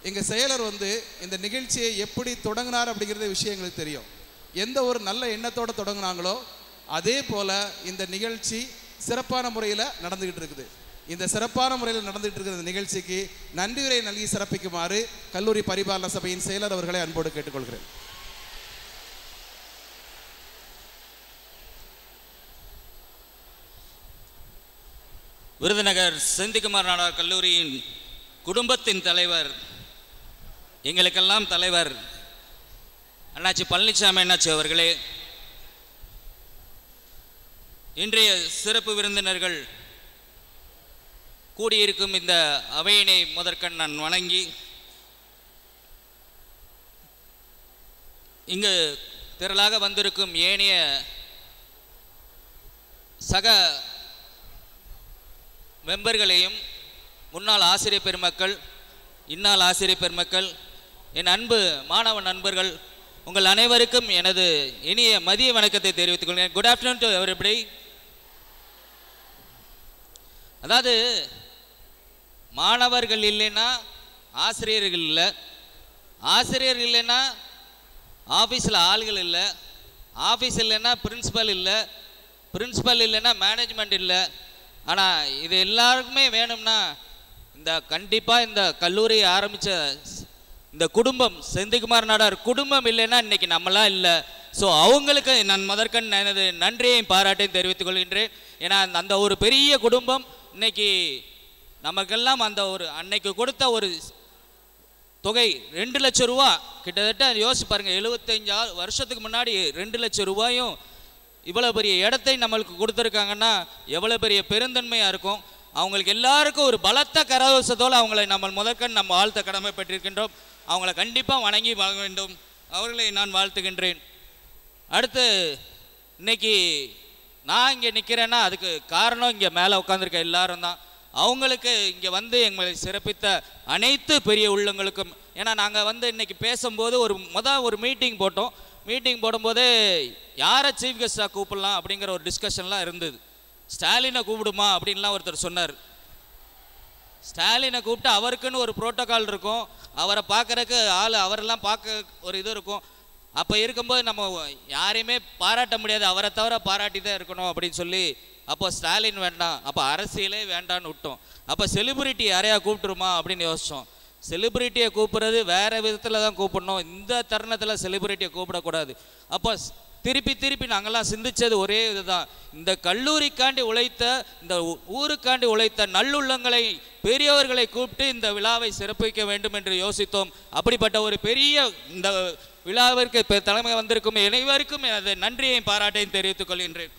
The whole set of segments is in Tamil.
எங்கள் செயலர் வந்து இந்த நிகழ்ச்சியை எப்படி தொடங்கினார் அப்படிங்கிறது விஷயம் எங்களுக்கு தெரியும் எந்த ஒரு நல்ல எண்ணத்தோட தொடங்குனாங்களோ அதே போல இந்த நிகழ்ச்சி சிறப்பான முறையில் நடந்துகிட்டு இருக்குது இந்த சிறப்பான முறையில் நடந்துகிட்டு இருக்கிற இந்த நிகழ்ச்சிக்கு நன்றியுரை நல்கி சிறப்பிக்குமாறு கல்லூரி பரிபாலன சபையின் செயலர் அவர்களை அன்போடு கேட்டுக்கொள்கிறேன் விருதுநகர் செந்திகுமார் நாடார் கல்லூரியின் குடும்பத்தின் தலைவர் எங்களுக்கெல்லாம் தலைவர் அண்ணாச்சி பழனிசாமி அண்ணாச்சி அவர்களே இன்றைய சிறப்பு விருந்தினர்கள் கூடியிருக்கும் இந்த அவையினை முதற்கண் நான் வணங்கி இங்கு திரளாக வந்திருக்கும் ஏனைய சக மெம்பர்களையும் முன்னாள் ஆசிரியர் பெருமக்கள் இந்நாள் ஆசிரியர் பெருமக்கள் என் அன்பு மாணவ நண்பர்கள் உங்கள் அனைவருக்கும் எனது இனிய மதிய வணக்கத்தை தெரிவித்துக் கொள்கிறேன் குட் ஆஃப்டர்நூன் டு எவரிபடி அதாவது மாணவர்கள் இல்லைன்னா ஆசிரியர்கள் இல்லை ஆசிரியர் இல்லைன்னா ஆஃபீஸில் ஆள்கள் இல்லை ஆஃபீஸ் இல்லைன்னா பிரின்சிபல் இல்லை பிரின்சிபல் இல்லைன்னா மேனேஜ்மெண்ட் இல்லை ஆனால் இது எல்லாருக்குமே வேணும்னா இந்த கண்டிப்பாக இந்த கல்லூரி ஆரம்பித்த இந்த குடும்பம் செந்திகுமார் நாடார் குடும்பம் இல்லைன்னா இன்னைக்கு நம்மளாம் இல்லை ஸோ அவங்களுக்கு நான் முதற்கண் எனது நன்றியையும் பாராட்டையும் தெரிவித்துக் கொள்கின்றேன் ஏன்னா அந்த- அந்த ஒரு பெரிய குடும்பம் இன்னைக்கு நமக்கெல்லாம் அந்த ஒரு அன்னைக்கு கொடுத்த ஒரு தொகை ரெண்டு லட்சம் ரூபா கிட்டத்தட்ட யோசிச்சு பாருங்க எழுபத்தஞ்சு வருஷத்துக்கு முன்னாடி ரெண்டு லட்சம் ரூபாயும் இவ்வளோ பெரிய இடத்தை நம்மளுக்கு கொடுத்துருக்காங்கன்னா எவ்வளோ பெரிய பெருந்தன்மையாக இருக்கும் அவங்களுக்கு எல்லாருக்கும் ஒரு பலத்த கரவசத்தோடு அவங்களை நம்ம முதற்கண் நம்ம வாழ்த்த கடமைப்பட்டிருக்கின்றோம் அவங்கள கண்டிப்பாக வணங்கி வாழ வேண்டும் அவர்களை நான் வாழ்த்துகின்றேன் அடுத்து இன்னைக்கு நான் இங்கே நிற்கிறேன்னா அதுக்கு காரணம் இங்கே மேலே உட்காந்துருக்க எல்லாரும் தான் அவங்களுக்கு இங்கே வந்து எங்களை சிறப்பித்த அனைத்து பெரிய உள்ளங்களுக்கும் ஏன்னா நாங்கள் வந்து இன்னைக்கு பேசும்போது ஒரு மொதல் ஒரு மீட்டிங் போட்டோம் மீட்டிங் போடும்போதே யாரை சீஃப் கெஸ்டாக கூப்பிடலாம் அப்படிங்கிற ஒரு டிஸ்கஷன்லாம் இருந்தது ஸ்டாலினை கூப்பிடுமா அப்படின்லாம் ஒருத்தர் சொன்னார் ஸ்டாலினை கூப்பிட்டு அவருக்குன்னு ஒரு புரோட்டோகால் இருக்கும் அவரை பார்க்கறக்கு ஆள் அவரெல்லாம் பார்க்க ஒரு இது இருக்கும் அப்போ இருக்கும்போது நம்ம யாரையுமே பாராட்ட முடியாது அவரை தவிர பாராட்டி தான் இருக்கணும் அப்படின்னு சொல்லி அப்போ ஸ்டாலின் வேண்டாம் அப்போ அரசியலே வேண்டான்னு விட்டோம் அப்போ செலிபிரிட்டி யாரையா கூப்பிட்டுருமா அப்படின்னு யோசித்தோம் செலிபிரிட்டியை கூப்பிடுறது வேற விதத்தில் தான் கூப்பிடணும் இந்த தருணத்தில் செலிபிரிட்டியை கூப்பிடக்கூடாது அப்போ ஸ்- திருப்பி திருப்பி நாங்கெல்லாம் சிந்திச்சது ஒரே இதுதான் இந்த கல்லூரிக்காண்டி உழைத்த இந்த ஊ- ஊருக்காண்டி உழைத்த நல்லுள்ளங்களை பெரியவர்களை கூப்பிட்டு இந்த விழாவை சிறப்பிக்க வேண்டும் என்று யோசித்தோம் அப்படிப்பட்ட ஒரு பெரிய இந்த விழாவிற்கு பெ- தலைமை வந்திருக்கும் அனைவருக்கும் எனது நன்றியையும் பாராட்டையும் தெரிவித்துக் கொள்கின்றேன்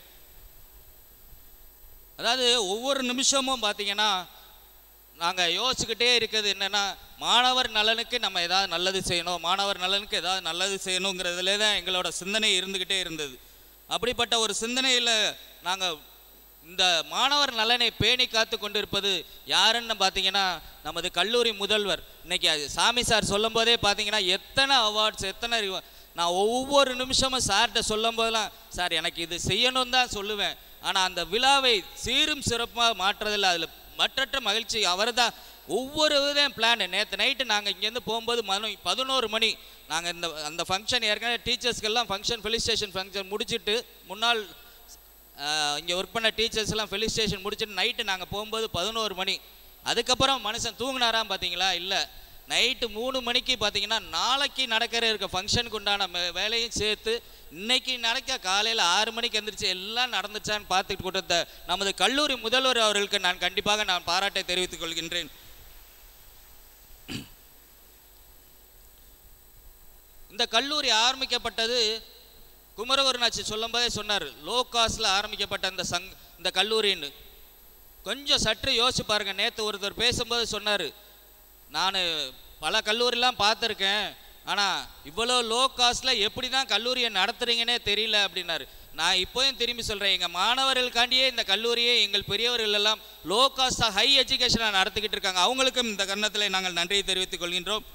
அதாவது ஒவ்வொரு நிமிஷமும் பார்த்தீங்கன்னா நாங்கள் யோசிச்சுக்கிட்டே இருக்கிறது என்னென்னா மாணவர் நலனுக்கு நம்ம ஏதாவது நல்லது செய்யணும் மாணவர் நலனுக்கு ஏதாவது நல்லது செய்யணுங்கிறதுலே தான் எங்களோட சிந்தனை இருந்துக்கிட்டே இருந்தது அப்படிப்பட்ட ஒரு சிந்தனையில் நாங்கள் இந்த மாணவர் நலனை பேணி காத்து கொண்டிருப்பது யாருன்னு பார்த்தீங்கன்னா நமது கல்லூரி முதல்வர் இன்னைக்கு அது சாமி சார் சொல்லும்போதே பார்த்தீங்கன்னா எத்தனை அவார்ட்ஸ் எத்தனை ரிவா- நான் ஒவ்வொரு நிமிஷமும் சார்கிட்ட சொல்லும் போதெல்லாம் சார் எனக்கு இது செய்யணும் தான் சொல்லுவேன் ஆனால் அந்த விழாவை சீரும் சிறப்பாக மாற்றுறதில் அதில் மற்றற்ற மகிழ்ச்சி அவர் தான் ஒவ்வொரு இதையும் பிளான் நேற்று நைட்டு நாங்கள் இங்கேருந்து போகும்போது மணி பதினோரு மணி நாங்கள் இந்த அந்த ஃபங்க்ஷன் ஏற்கனவே டீச்சர்ஸ்க்கெல்லாம் ஃபங்க்ஷன் ஃபெலிஸ்டேஷன் ஃபங்க்ஷன் முடிச்சிட்டு முன்னாள் இங்கே ஒர்க் பண்ண டீச்சர்ஸ் எல்லாம் ஃபெலிஸ்டேஷன் முடிச்சுட்டு நைட்டு நாங்கள் போகும்போது பதினோரு மணி அதுக்கப்புறம் மனுஷன் தூங்குனாராம் பார்த்தீங்களா இல்லை நைட்டு மூணு மணிக்கு பார்த்தீங்கன்னா நாளைக்கு நடக்கிற இருக்க ஃபங்க்ஷனுக்கு உண்டான மே- வேலையும் சேர்த்து இன்னைக்கு நடக்க காலையில் ஆறு மணிக்கு எந்திரிச்சு எல்லாம் நடந்துச்சான்னு பார்த்துட்டு கொடுத்த நமது கல்லூரி முதல்வர் அவர்களுக்கு நான் கண்டிப்பாக நான் பாராட்டை தெரிவித்துக் கொள்கின்றேன் இந்த கல்லூரி ஆரம்பிக்கப்பட்டது குமரகுருநாச்சி சொல்லும்போதே சொன்னார் லோ காஸ்ட்ல ஆரம்பிக்கப்பட்ட இந்த சங் இந்த கல்லூரின்னு கொஞ்சம் சற்று யோசிச்சு பாருங்க நேற்று ஒருத்தர் பேசும்போது சொன்னார் நான் பல கல்லூரிலாம் பார்த்துருக்கேன் ஆனால் இவ்வளோ லோ காஸ்ட்டில் எப்படி தான் கல்லூரியை நடத்துறீங்கன்னே தெரியல அப்படின்னாரு நான் இப்போயும் திரும்பி சொல்கிறேன் எங்கள் மாணவர்களுக்காண்டியே இந்த கல்லூரியை எங்கள் பெரியவர்கள் எல்லாம் லோ காஸ்ட்டாக ஹை எஜுகேஷனை நடத்திக்கிட்டு இருக்காங்க அவங்களுக்கும் இந்த கன்னத்தில் நாங்கள் நன்றியை தெரிவித்துக் கொள்கின்றோம்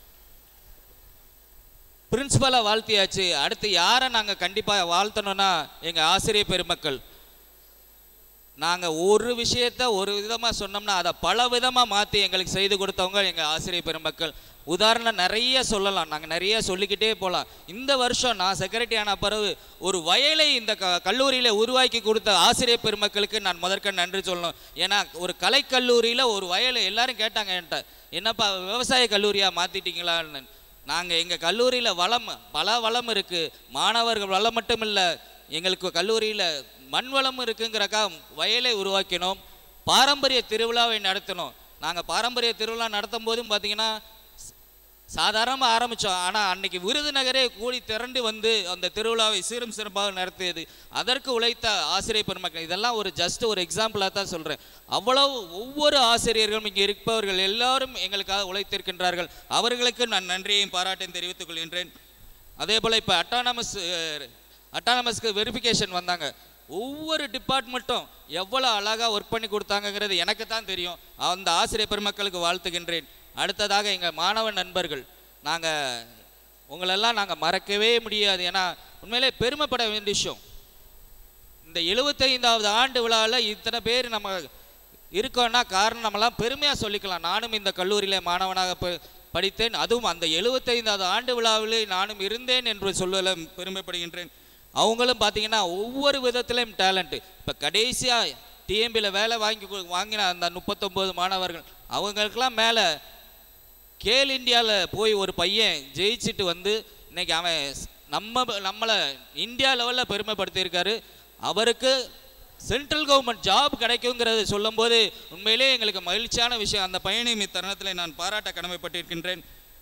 பிரின்சிபலை வாழ்த்தியாச்சு அடுத்து யாரை நாங்கள் கண்டிப்பாக வாழ்த்தணும்னா எங்கள் ஆசிரியர் பெருமக்கள் நாங்கள் ஒரு விஷயத்த ஒரு விதமாக சொன்னோம்னா அதை பல விதமாக மாற்றி எங்களுக்கு செய்து கொடுத்தவங்க எங்கள் ஆசிரியர் பெருமக்கள் உதாரணம் நிறைய சொல்லலாம் நாங்கள் நிறைய சொல்லிக்கிட்டே போகலாம் இந்த வருஷம் நான் செக்ரட்டரி ஆன பிறகு ஒரு வயலை இந்த க கல்லூரியில் உருவாக்கி கொடுத்த ஆசிரியர் பெருமக்களுக்கு நான் முதற்க நன்றி சொல்லணும் ஏன்னா ஒரு கலைக்கல்லூரியில் ஒரு வயலை எல்லாரும் கேட்டாங்க என்கிட்ட என்னப்பா விவசாய கல்லூரியாக மாற்றிட்டீங்களான்னு நாங்கள் எங்கள் கல்லூரியில் வளம் பல வளம் இருக்குது மாணவர்கள் வளம் மட்டும் இல்லை எங்களுக்கு கல்லூரியில் மண் வளம் இருக்குங்கிறக்கா வயலை உருவாக்கினோம் பாரம்பரிய திருவிழாவை நடத்தினோம் நாங்கள் பாரம்பரிய திருவிழா நடத்தும் போதும் பார்த்தீங்கன்னா சாதாரணமாக ஆரம்பித்தோம் ஆனால் அன்னைக்கு விருதுநகரே கூடி திரண்டு வந்து அந்த திருவிழாவை சீரும் சிறப்பாக நடத்தியது அதற்கு உழைத்த ஆசிரியர் பெருமக்கள் இதெல்லாம் ஒரு ஜஸ்ட் ஒரு எக்ஸாம்பிளாக தான் சொல்கிறேன் அவ்வளவு ஒவ்வொரு ஆசிரியர்களும் இங்கே இருப்பவர்கள் எல்லாரும் எங்களுக்காக உழைத்திருக்கின்றார்கள் அவர்களுக்கு நான் நன்றியையும் பாராட்டையும் தெரிவித்துக் கொள்கின்றேன் அதே போல் இப்போ அட்டானமஸ் அட்டானமஸ்க்கு வெரிஃபிகேஷன் வந்தாங்க ஒவ்வொரு டிபார்ட்மெண்ட்டும் எவ்வளோ அழகாக ஒர்க் பண்ணி கொடுத்தாங்கங்கிறது எனக்கு தான் தெரியும் அந்த ஆசிரியர் பெருமக்களுக்கு வாழ்த்துகின்றேன் அடுத்ததாக எங்கள் மாணவ நண்பர்கள் நாங்கள் உங்களெல்லாம் நாங்கள் மறக்கவே முடியாது ஏன்னா உண்மையிலே பெருமைப்பட வேண்டிய விஷயம் இந்த எழுபத்தைந்தாவது ஆண்டு விழாவில் இத்தனை பேர் நம்ம இருக்கோன்னா காரணம் நம்மலாம் பெருமையாக சொல்லிக்கலாம் நானும் இந்த கல்லூரியில் மாணவனாக ப- படித்தேன் அதுவும் அந்த எழுபத்தைந்தாவது ஆண்டு விழாவில் நானும் இருந்தேன் என்று சொல்வதில் பெருமைப்படுகின்றேன் அவங்களும் பார்த்தீங்கன்னா ஒவ்வொரு விதத்திலையும் டேலண்ட்டு இப்போ கடைசியாக டிஎம்பியில் வேலை வாங்கி கு- வாங்கின அந்த முப்பத்தொம்போது மாணவர்கள் அவங்களுக்கெல்லாம் மேலே கேல் இந்தியாவில் போய் ஒரு பையன் ஜெயிச்சுட்டு வந்து இன்னைக்கு அவன் ஸ்- நம்ம நம்மளை இந்தியா லெவலில் பெருமைப்படுத்தியிருக்காரு அவருக்கு சென்ட்ரல் கவர்மெண்ட் ஜாப் கிடைக்குங்கிறது சொல்லும்போது உண்மையிலே எங்களுக்கு மகிழ்ச்சியான விஷயம் அந்த பையனையும் இத்தருணத்தில் நான் பாராட்ட கடமைப்பட்டிருக்கின்றேன்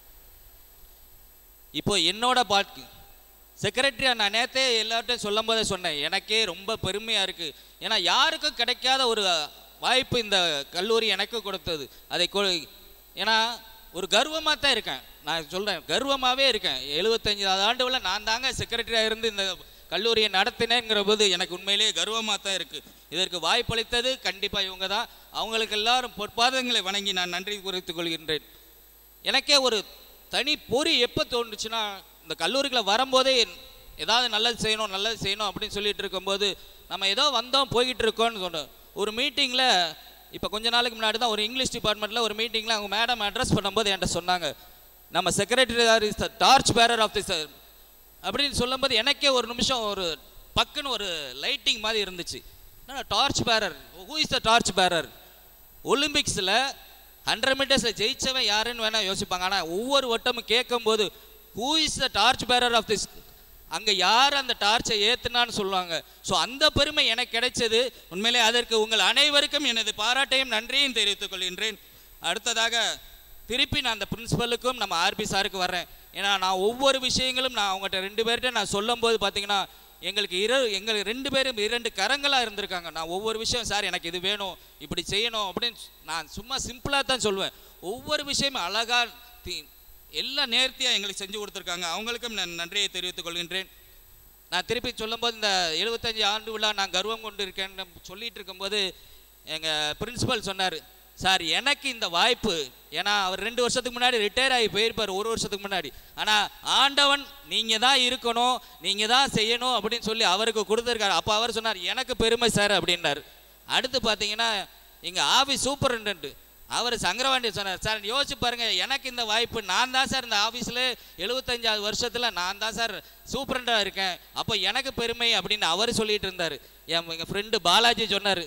இப்போ என்னோட பாட்டு செக்ரட்டரியா நான் நேத்தே எல்லார்ட்டையும் சொல்லும் போதே சொன்னேன் எனக்கே ரொம்ப பெருமையாக இருக்குது ஏன்னா யாருக்கும் கிடைக்காத ஒரு வாய்ப்பு இந்த கல்லூரி எனக்கு கொடுத்தது அதை கொ ஏன்னா ஒரு கர்வமாக தான் இருக்கேன் நான் சொல்கிறேன் கர்வமாகவே இருக்கேன் எழுபத்தஞ்சாவது ஆண்டுல நான் தாங்க செக்ரட்டரியாக இருந்து இந்த கல்லூரியை நடத்தினேங்கிற போது எனக்கு உண்மையிலேயே கர்வமாக தான் இருக்குது இதற்கு வாய்ப்பளித்தது கண்டிப்பாக இவங்க தான் அவங்களுக்கு எல்லாரும் பொற்பாதங்களை வணங்கி நான் நன்றி குறித்துக் கொள்கின்றேன் எனக்கே ஒரு தனி பொறி எப்போ தோணுச்சுன்னா இந்த கல்லூரிக்குள்ள வரும்போதே ஏதாவது நல்லது செய்யணும் நல்லது செய்யணும் அப்படின்னு சொல்லிட்டு இருக்கும்போது நம்ம ஏதோ வந்தோம் போய்கிட்டு இருக்கோம்னு சொன்னோம் ஒரு மீட்டிங்கில் இப்போ கொஞ்ச நாளுக்கு முன்னாடி தான் ஒரு இங்கிலீஷ் டிபார்ட்மெண்ட்டில் ஒரு மீட்டிங்கில் அவங்க மேடம் அட்ரஸ் பண்ணும்போது என்கிட்ட சொன்னாங்க நம்ம secretary is the torch bearer of the அப்படின்னு சொல்லும்போது எனக்கே ஒரு நிமிஷம் ஒரு பக்குன்னு ஒரு லைட்டிங் மாதிரி இருந்துச்சு torch bearer who is the torch bearer ஒலிம்பிக்ஸில் ஹண்ட்ரட் மீட்டர்ஸில் ஜெயிச்சவன் யாருன்னு வேணால் யோசிப்பாங்க ஆனால் ஒவ்வொரு வட்டமும் கேட்கும்போது who is the torch bearer of this அங்கே யார் அந்த டார்ச்சை ஏத்துனான்னு சொல்லுவாங்க ஸோ அந்த பெருமை எனக்கு கிடைச்சது உண்மையிலே அதற்கு உங்கள் அனைவருக்கும் எனது பாராட்டையும் நன்றியும் தெரிவித்துக் கொள்கின்றேன் அடுத்ததாக திருப்பி நான் அந்த பிரின்சிபலுக்கும் நம்ம ஆர்பி சாருக்கு வர்றேன் ஏன்னா நான் ஒவ்வொரு விஷயங்களும் நான் அவங்ககிட்ட ரெண்டு பேர்கிட்ட நான் சொல்லும்போது பார்த்தீங்கன்னா எங்களுக்கு இரு எங்களுக்கு ரெண்டு பேரும் இரண்டு கரங்களாக இருந்திருக்காங்க நான் ஒவ்வொரு விஷயம் சார் எனக்கு இது வேணும் இப்படி செய்யணும் அப்படின்னு நான் சும்மா சிம்பிளாக தான் சொல்லுவேன் ஒவ்வொரு விஷயமும் அழகாக தி எல்லாம் நேர்த்தியாக எங்களுக்கு செஞ்சு கொடுத்துருக்காங்க அவங்களுக்கும் நான் நன்றியை தெரிவித்துக் கொள்கின்றேன் நான் திருப்பி சொல்லும்போது இந்த எழுபத்தஞ்சு ஆண்டு விழா நான் கர்வம் கொண்டு இருக்கேன்னு சொல்லிட்டு இருக்கும்போது எங்கள் பிரின்சிபல் சொன்னார் சார் எனக்கு இந்த வாய்ப்பு ஏன்னா அவர் ரெண்டு வருஷத்துக்கு முன்னாடி ரிட்டையர் ஆகி போயிருப்பார் ஒரு வருஷத்துக்கு முன்னாடி ஆனால் ஆண்டவன் நீங்கள் தான் இருக்கணும் நீங்கள் தான் செய்யணும் அப்படின்னு சொல்லி அவருக்கு கொடுத்துருக்காரு அப்போ அவர் சொன்னார் எனக்கு பெருமை சார் அப்படின்னாரு அடுத்து பார்த்தீங்கன்னா எங்கள் ஆஃபீஸ் சூப்பரிண்டென்ட் அவர் சங்கரவாண்டி சொன்னார் சார் யோசிச்சு பாருங்க எனக்கு இந்த வாய்ப்பு நான் தான் சார் இந்த ஆஃபீஸில் எழுபத்தஞ்சாவது வருஷத்தில் நான் தான் சார் சூப்பரண்டாக இருக்கேன் அப்போ எனக்கு பெருமை அப்படின்னு அவர் சொல்லிட்டு இருந்தார் என் எங்கள் ஃப்ரெண்டு பாலாஜி சொன்னார்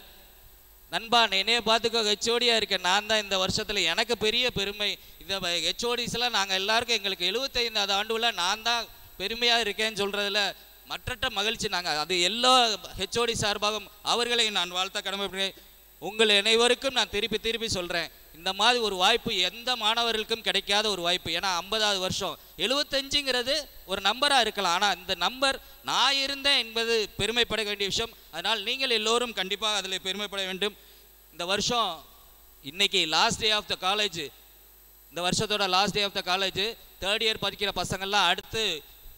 நண்பா நீ என்னைய பார்த்துக்கோ ஹெச்ஓடியாக இருக்கேன் நான் தான் இந்த வருஷத்தில் எனக்கு பெரிய பெருமை இந்த ஹெச்ஓடிஸ்லாம் நாங்கள் எல்லாருக்கும் எங்களுக்கு எழுபத்தைந்தாவது ஆண்டுல நான் தான் பெருமையாக இருக்கேன்னு சொல்கிறதுல மற்றற்ற மகிழ்ச்சி நாங்கள் அது எல்லா ஹெச்ஓடி சார்பாகவும் அவர்களை நான் வாழ்த்த கடமைப்படுகிறேன் உங்கள் அனைவருக்கும் நான் திருப்பி திருப்பி சொல்கிறேன் இந்த மாதிரி ஒரு வாய்ப்பு எந்த மாணவர்களுக்கும் கிடைக்காத ஒரு வாய்ப்பு ஏன்னா ஐம்பதாவது வருஷம் எழுபத்தஞ்சுங்கிறது ஒரு நம்பராக இருக்கலாம் ஆனால் இந்த நம்பர் நான் இருந்தேன் என்பது பெருமைப்பட வேண்டிய விஷயம் அதனால் நீங்கள் எல்லோரும் கண்டிப்பாக அதில் பெருமைப்பட வேண்டும் இந்த வருஷம் இன்னைக்கு last day of the college இந்த வருஷத்தோட last day of the college third year படிக்கிற பசங்கள்லாம் அடுத்து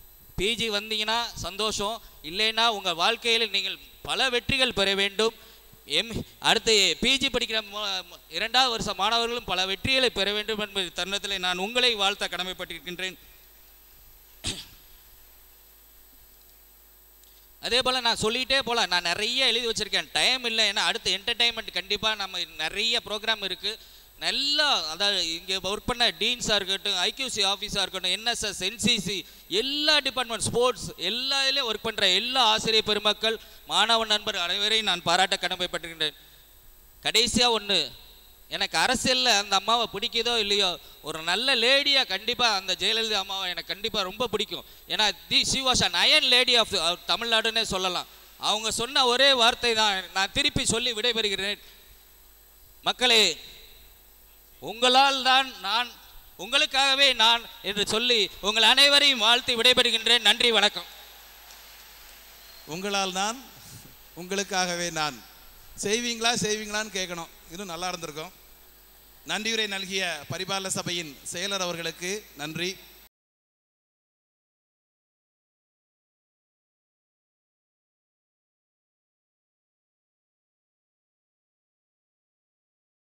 பிஜி வந்தீங்கன்னா சந்தோஷம் இல்லைன்னா உங்கள் வாழ்க்கையில் நீங்கள் பல வெற்றிகள் பெற வேண்டும் எம் அடுத்து பிஜி படிக்கிற ம- ம- இரண்டாவது வருஷ மாணவர்களும் பல வெற்றிகளை பெற வேண்டும் என்பது தருணத்தில் நான் உங்களை வாழ்த்த கடமைப்பட்டிருக்கின்றேன் அதே போல் நான் சொல்லிகிட்டே போகலாம் நான் நிறைய எழுதி வச்சுருக்கேன் டைம் இல்லை ஏன்னா அடுத்து என்டர்டைன்மெண்ட் கண்டிப்பாக நம்ம நிறைய ப்ரோக்ராம் இருக்குது நல்லா அதாவது இங்கே ஒர்க் பண்ண டீன்ஸாக இருக்கட்டும் ஐக்யூசி ஆஃபீஸாக இருக்கட்டும் என்எஸ்எஸ் என்சிசி எல்லா டிபார்ட்மெண்ட் ஸ்போர்ட்ஸ் எல்லா இதுலேயும் ஒர்க் பண்ணுற எல்லா ஆசிரியர் பெருமக்கள் மாணவ நண்பர் அனைவரையும் நான் பாராட்ட கடமைப்பட்டிருக்கின்றேன் கடைசியாக ஒன்று எனக்கு அரசியலில் அந்த அம்மாவை பிடிக்குதோ இல்லையோ ஒரு நல்ல லேடியாக கண்டிப்பாக அந்த ஜெயலலிதா அம்மாவை எனக்கு கண்டிப்பாக ரொம்ப பிடிக்கும் ஏன்னா the she was an iron lady of தமிழ்நாடுன்னே சொல்லலாம் அவங்க சொன்ன ஒரே வார்த்தை தான் நான் திருப்பி சொல்லி விடைபெறுகிறேன் மக்களே உங்களால் தான் நான் உங்களுக்காகவே நான் என்று சொல்லி உங்கள் அனைவரையும் வாழ்த்தி விடைபெறுகின்றேன் நன்றி வணக்கம் உங்களால் நான் உங்களுக்காகவே நான் செய்வீங்களா செய்வீங்களான்னு கேட்கணும் இன்னும் நல்லா இருந்திருக்கும் நன்றியுரை நல்கிய பரிபாலன சபையின் செயலர் அவர்களுக்கு நன்றி